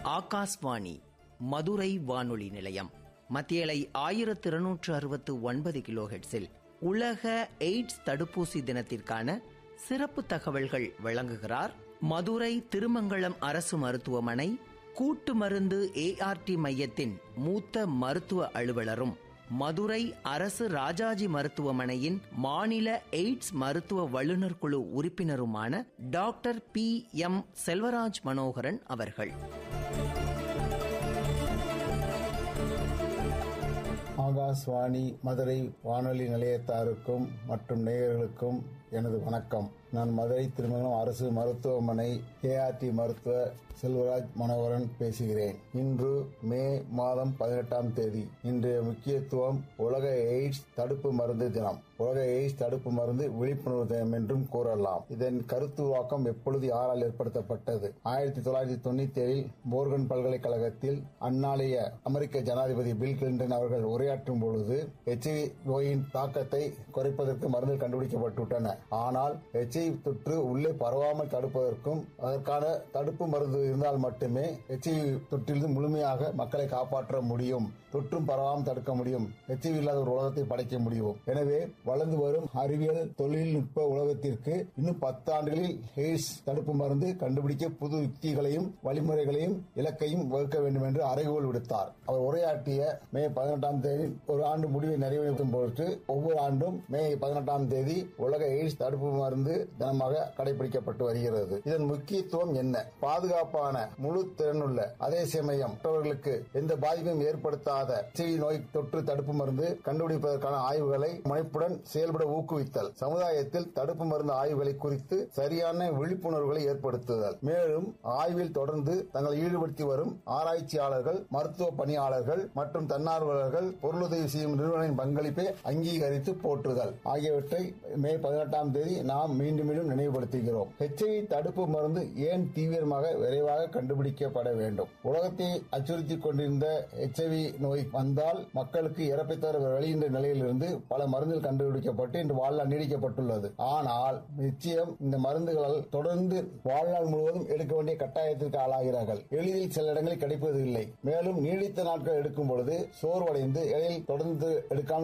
ஆகாஷ்வாணி மதுரை வானொலி நிலையம் மத்தியலை ஆயிரத்து இருநூற்று அறுபத்து ஒன்பது கிலோஹெட்ஸில் உலக எய்ட்ஸ் தடுப்பூசி தினத்திற்கான சிறப்பு தகவல்கள் வழங்குகிறார் மதுரை திருமங்கலம் அரசு மருத்துவமனை கூட்டு மருந்து ஏஆர்டி மையத்தின் மூத்த மருத்துவ அலுவலரும் மதுரை அரசு ராஜாஜி மருத்துவமனையின் மாநில எய்ட்ஸ் மருத்துவ வல்லுநர் குழு உறுப்பினருமான doctor P M Selvaraj Manoharan அவர்கள் ஆகாஷ்வாணி மதுரை வானொலி நிலையத்தாருக்கும் மற்றும் நேயர்களுக்கும் எனது வணக்கம் நான் மதுரை திருமணம் அரசு மருத்துவமனை ஏஆர்டி மருத்துவ செல்வராஜ் மனோகரன் பேசுகிறேன் இன்று மே மாதம் பதினெட்டாம் தேதி இன்றைய முக்கியத்துவம் உலக எய்ட்ஸ் தடுப்பு மருந்து தினம் உலக எய்ட்ஸ் தடுப்பு மருந்து விழிப்புணர்வு தினம் என்றும் கூறலாம் இதன் கருத்துருவாக்கம் எப்பொழுது யாரால் ஏற்படுத்தப்பட்டது ஆயிரத்தி தொள்ளாயிரத்தி தொண்ணூத்தி ஏழில் போர்கன் பல்கலைக்கழகத்தில் அந்நாளைய அமெரிக்க ஜனாதிபதி பில் கிளின்டன் அவர்கள் உரையாற்றும் பொழுது எச்ஐவி நோயின் தாக்கத்தை குறைப்பதற்கு மருந்துகள் கண்டுபிடிக்கப்பட்டுவிட்டன ஆனால் எச்ஐவி தொற்று உள்ளே பரவாமல் தடுப்பதற்கும் அதற்கான தடுப்பு மருந்து இருந்தால் மட்டுமே எச்ஐவி தொற்றிலிருந்து முழுமையாக மக்களை காப்பாற்ற முடியும் தொற்றும் பரவாமல் தடுக்க முடியும் எச்ஐவி இல்லாத ஒரு உலகத்தை படைக்க முடியும் எனவே வளர்ந்து வரும் அறிவியல் தொழில்நுட்ப உலகத்திற்கு இன்னும் பத்து ஆண்டுகளில் எய்ட்ஸ் தடுப்பு மருந்து கண்டுபிடிக்க புது யுக்திகளையும் வழிமுறைகளையும் இலக்கையும் வகுக்க வேண்டும் என்று அறைகோல் விடுத்தார் அவர் உரையாற்றிய மே பதினெட்டாம் தேதி ஒரு ஆண்டு முடிவை நிறைவேற்றும் பொருட்டு ஒவ்வொரு ஆண்டும் மே பதினெட்டாம் தேதி உலக எய்ட்ஸ் தடுப்பு மருந்து தினமாக கடைபிடிக்கப்பட்டு வருகிறது இதன் முக்கியத்துவம் என்ன பாதுகாப்பான முழு திறனுள்ள அதே சமயம் மற்றவர்களுக்கு எந்த பாதிப்பும் ஏற்படுத்தாத எச்ஐவி நோய் தொற்று தடுப்பு மருந்து கண்டுபிடிப்பதற்கான ஆய்வுகளை முனைப்புடன் செயல்பட ஊக்குவித்தல் சமுதாயத்தில் தடுப்பு மருந்து ஆய்வுகளை குறித்து சரியான விழிப்புணர்வுகளை ஏற்படுத்துதல் மேலும் ஆய்வில் தொடர்ந்து தங்களை ஈடுபடுத்தி வரும் ஆராய்ச்சியாளர்கள் மருத்துவ பணியாளர்கள் மற்றும் தன்னார்வலர்கள் பொருளுதவி செய்யும் நிறுவனங்களின் பங்களிப்பை அங்கீகரித்து போற்றுதல் ஆகியவற்றை மே பதினெட்டாம் தேதி நாம் மீண்டும் மீண்டும் நினைவுபடுத்துகிறோம் ஹெச்ஐவி தடுப்பு மருந்து ஏன் தீவிரமாக விரைவாக கண்டுபிடிக்கப்பட வேண்டும் உலகத்தை அச்சுறுத்திக் கொண்டிருந்த ஹெச்ஐவி நோய் வந்தால் மக்களுக்கு இறப்பை தவிர வெளியின்ற நிலையிலிருந்து பல மருந்துகள் கண்டுபிடிக்கப்பட்டு இன்று வாழ்நாள் நீடிக்கப்பட்டுள்ளது ஆனால் நிச்சயம் இந்த மருந்துகளால் தொடர்ந்து வாழ்நாள் முழுவதும் எடுக்க வேண்டிய கட்டாயத்திற்கு ஆளாகிறார்கள் எளிதில் சில இடங்களில் கிடைப்பது இல்லை மேலும் நீடித்த நாட்கள் எடுக்கும் பொழுது சோர்வடைந்து இடையில் தொடர்ந்து எடுக்காமல்